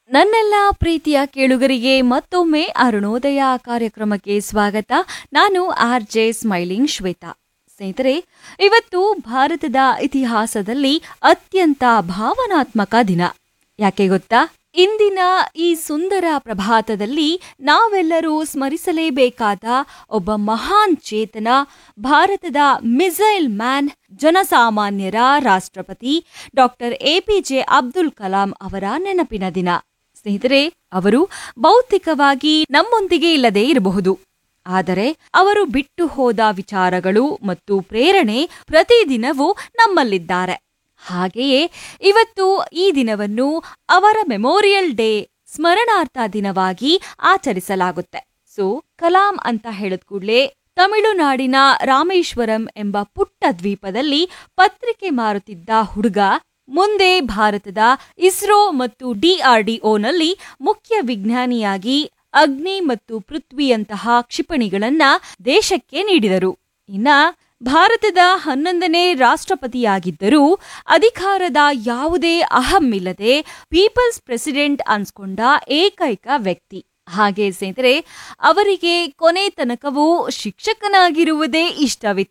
ನನ್ನೆಲ್ಲ ಪ್ರೀತಿಯ ಕೇಳುಗರಿಗೆ ಮತ್ತೊಮ್ಮೆ ಅರುಣೋದಯ ಕಾರ್ಯಕ್ರಮಕ್ಕೆ ಸ್ವಾಗತ ನಾನು ಆರ್ ಜೆ ಸ್ಮೈಲಿಂಗ್ ಶ್ವೇತಾ ಸ್ನೇಹಿತರೆ ಇವತ್ತು ಭಾರತದ ಇತಿಹಾಸದಲ್ಲಿ ಅತ್ಯಂತ ಭಾವನಾತ್ಮಕ ದಿನ ಯಾಕೆ ಗೊತ್ತಾ ಇಂದಿನ ಈ ಸುಂದರ ಪ್ರಭಾತದಲ್ಲಿ ನಾವೆಲ್ಲರೂ ಸ್ಮರಿಸಲೇಬೇಕಾದ ಒಬ್ಬ ಮಹಾನ್ ಚೇತನ ಭಾರತದ ಮಿಸೈಲ್ ಮ್ಯಾನ್ ಜನಸಾಮಾನ್ಯರ ರಾಷ್ಟ್ರಪತಿ ಡಾಕ್ಟರ್ ಎಪಿಜೆ ಅಬ್ದುಲ್ ಕಲಾಂ ಅವರ ನೆನಪಿನ ದಿನ ಸ್ನೇಹಿತರೆ ಅವರು ಭೌತಿಕವಾಗಿ ನಮ್ಮೊಂದಿಗೆ ಇಲ್ಲದೆ ಇರಬಹುದು ಆದರೆ ಅವರು ಬಿಟ್ಟು ಹೋದ ವಿಚಾರಗಳು ಮತ್ತು ಪ್ರೇರಣೆ ಪ್ರತಿದಿನವೂ ನಮ್ಮಲ್ಲಿದ್ದಾರೆ ಹಾಗೆಯೇ ಇವತ್ತು ಈ ದಿನವನ್ನು ಅವರ ಮೆಮೋರಿಯಲ್ ಡೇ ಸ್ಮರಣಾರ್ಥ ದಿನವಾಗಿ ಆಚರಿಸಲಾಗುತ್ತೆ ಸೊ ಕಲಾಂ ಅಂತ ಹೇಳಿದ ಕೂಡಲೇ ತಮಿಳುನಾಡಿನ ರಾಮೇಶ್ವರಂ ಎಂಬ ಪುಟ್ಟ ದ್ವೀಪದಲ್ಲಿ ಪತ್ರಿಕೆ ಮಾರುತ್ತಿದ್ದ ಹುಡುಗ ಮುಂದೆ ಭಾರತದ ಇಸ್ರೋ ಮತ್ತು ಡಿಆರ್ಡಿಒನಲ್ಲಿ ಮುಖ್ಯ ವಿಜ್ಞಾನಿಯಾಗಿ ಅಗ್ನಿ ಮತ್ತು ಪೃಥ್ವಿಯಂತಹ ಕ್ಷಿಪಣಿಗಳನ್ನ ದೇಶಕ್ಕೆ ನೀಡಿದರು ಇನ್ನ ಭಾರತದ ಹನ್ನೊಂದನೇ ರಾಷ್ಟ್ರಪತಿಯಾಗಿದ್ದರೂ ಅಧಿಕಾರದ ಯಾವುದೇ ಅಹಮ್ಮಿಲ್ಲದೆ ಪೀಪಲ್ಸ್ ಪ್ರೆಸಿಡೆಂಟ್ ಅನ್ಸ್ಕೊಂಡ ಏಕೈಕ ವ್ಯಕ್ತಿ ಹಾಗೆ ಸ್ನೇಹಿತರೆ ಅವರಿಗೆ ಕೊನೆ ತನಕವೂ ಶಿಕ್ಷಕನಾಗಿರುವುದೇ ಇಷ್ಟವಿತ್ತು